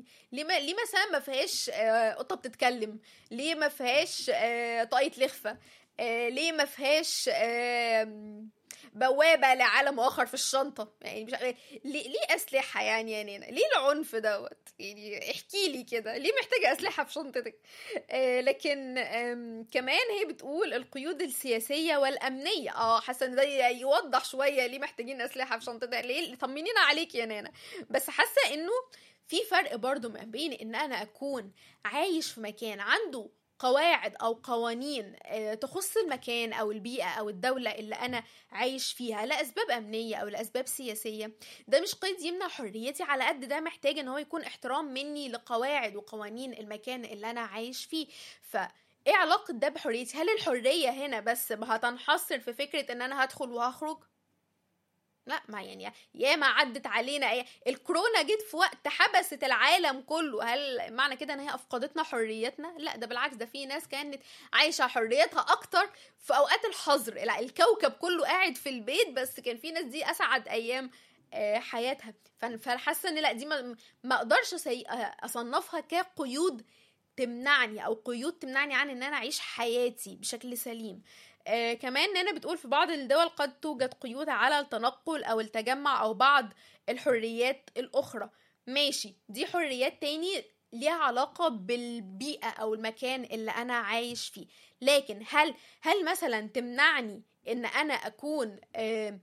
ليه ما ليه مثلا ما فيهاش آه، قطه بتتكلم ليه ما فيهاش آه، طاقيه لخفه آه، ليه ما فيهاش آم، بوابه لعالم اخر في الشنطه يعني مش عارف- ليه ليه اسلحه يعني يا نينا ليه العنف دوت يعني احكي لي كده ليه محتاجه اسلحه في شنطتك آه لكن آم، كمان هي بتقول القيود السياسيه والامنيه اه حاسه ان ده يوضح شويه ليه محتاجين اسلحه في شنطتك ليه طمنينا عليك يا نانا بس حاسه انه في فرق برضو ما بين ان انا اكون عايش في مكان عنده قواعد او قوانين آه، تخص المكان او البيئه او الدوله اللي انا عايش فيها لاسباب امنيه او لاسباب سياسيه ده مش قيد يمنع حريتي على قد ده محتاج ان هو يكون احترام مني لقواعد وقوانين المكان اللي انا عايش فيه ف ايه علاقة ده بحريتي؟ هل الحرية هنا بس هتنحصر في فكرة ان انا هدخل وهخرج؟ لا ما يعني ياما عدت علينا أي... الكورونا جت في وقت حبست العالم كله هل معنى كده ان هي افقدتنا حريتنا لا ده بالعكس ده في ناس كانت عايشه حريتها اكتر في اوقات الحظر لا الكوكب كله قاعد في البيت بس كان في ناس دي اسعد ايام آه، حياتها فأنا- فانا حاسه ان لا دي ما, ما اقدرش أسي- اصنفها كقيود تمنعني او قيود تمنعني عن ان انا اعيش حياتي بشكل سليم آه كمان نانا بتقول في بعض الدول قد توجد قيود على التنقل او التجمع او بعض الحريات الاخرى ماشي دي حريات تاني ليها علاقة بالبيئة أو المكان اللي أنا عايش فيه لكن هل هل مثلا تمنعني إن أنا أكون آه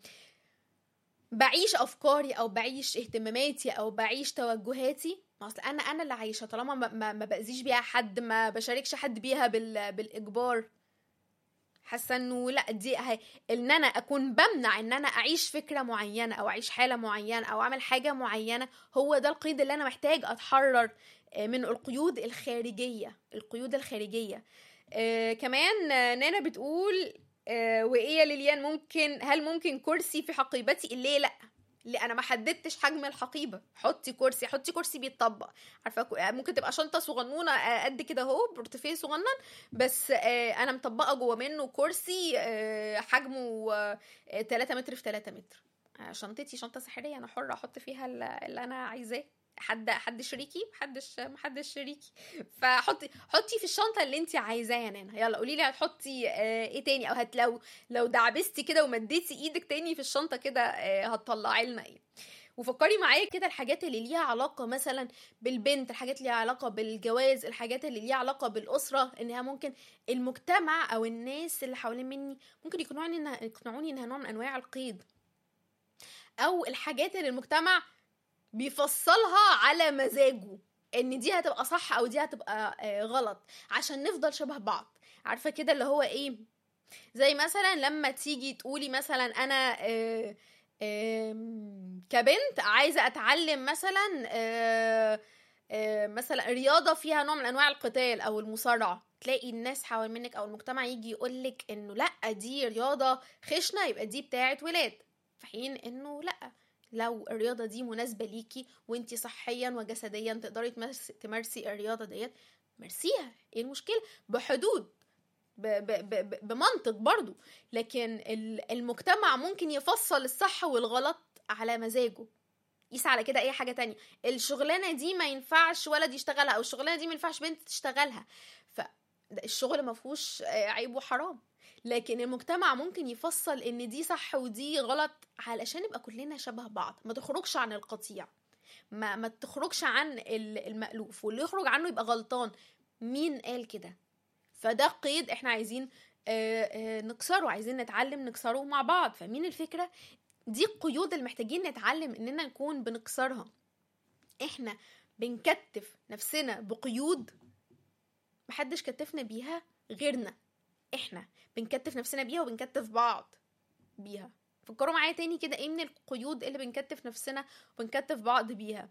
بعيش أفكاري أو بعيش اهتماماتي أو بعيش توجهاتي ما أصل أنا أنا اللي عايشة طالما ما, ما, ما بأذيش بيها حد ما بشاركش حد بيها بال بالإجبار حاسه انه لا دي هي ان انا اكون بمنع ان انا اعيش فكره معينه او اعيش حاله معينه او اعمل حاجه معينه هو ده القيد اللي انا محتاج اتحرر آه، من القيود الخارجيه القيود الخارجيه آه كمان آه، نانا بتقول آه وايه يا ليليان ممكن هل ممكن كرسي في حقيبتي ليه لا ليه انا ما حددتش حجم الحقيبه حطي كرسي حطي كرسي بيتطبق عارفه كو- ممكن تبقى شنطه صغنونه آه، قد كده اهو بورتفيه صغنن بس آه، انا مطبقه جوه منه كرسي آه، حجمه آه، 3 متر في 3 متر آه، شنطتي شنطه سحريه انا حره احط فيها ال- اللي انا عايزاه حد حد شريكي محدش محدش شريكي فحطي حطي في الشنطه اللي انت عايزاه يا نانا يلا قولي لي هتحطي آه، ايه تاني او هت لو لو دعبستي كده ومديتي ايدك تاني في الشنطه كده آه، هتطلعي لنا ايه وفكري معايا كده الحاجات اللي ليها علاقة مثلا بالبنت الحاجات اللي ليها علاقة بالجواز الحاجات اللي ليها علاقة بالأسرة إنها ممكن المجتمع أو الناس اللي حوالين مني ممكن يقنعوني إنها يقنعوني إنها نوع من أنواع القيد أو الحاجات اللي المجتمع بيفصلها على مزاجه ان دي هتبقى صح او دي هتبقى آه، غلط عشان نفضل شبه بعض عارفه كده اللي هو ايه زي مثلا لما تيجي تقولي مثلا انا آه، آم، كبنت عايزه اتعلم مثلا آه، آه، مثلا رياضه فيها نوع من انواع القتال او المصارعه تلاقي الناس حوالين منك او المجتمع يجي يقولك انه لا دي رياضه خشنه يبقى دي بتاعت ولاد في حين انه لا لو الرياضه دي مناسبه ليكي وانتي صحيا وجسديا تقدري تمارسي, تمارسي الرياضه ديت مارسيها ايه المشكله بحدود ب ب ب ب- بمنطق برضو لكن ال- المجتمع ممكن يفصل الصح والغلط على مزاجه قيس على كده اي حاجه تانية الشغلانه دي ما ينفعش ولد يشتغلها او الشغلانه دي ما ينفعش بنت تشتغلها فالشغل ما فيهوش آه، عيب وحرام لكن المجتمع ممكن يفصل ان دي صح ودي غلط علشان نبقى كلنا شبه بعض ما تخرجش عن القطيع ما ما تخرجش عن ال- المألوف واللي يخرج عنه يبقى غلطان مين قال كده فده قيد احنا عايزين آه، آه، نكسره عايزين نتعلم نكسره مع بعض فمين الفكرة دي القيود اللي محتاجين نتعلم اننا نكون بنكسرها احنا بنكتف نفسنا بقيود محدش كتفنا بيها غيرنا احنا بنكتف نفسنا بيها وبنكتف بعض بيها فكروا معايا تاني كده ايه من القيود اللي بنكتف نفسنا وبنكتف بعض بيها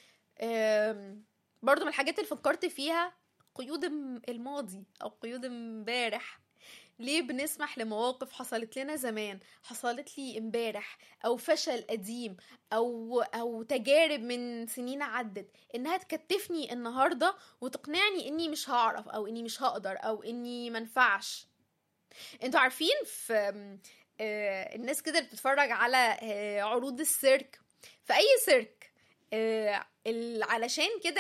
أم، برضو من الحاجات اللي فكرت فيها قيود م- الماضي او قيود امبارح ليه بنسمح لمواقف حصلت لنا زمان حصلت لي امبارح او فشل قديم او او تجارب من سنين عدت انها تكتفني النهارده وتقنعني اني مش هعرف او اني مش هقدر او اني منفعش انتوا عارفين في آم، آه، الناس كده اللي بتتفرج على آه، عروض السيرك في اي سيرك آه، ال- علشان كده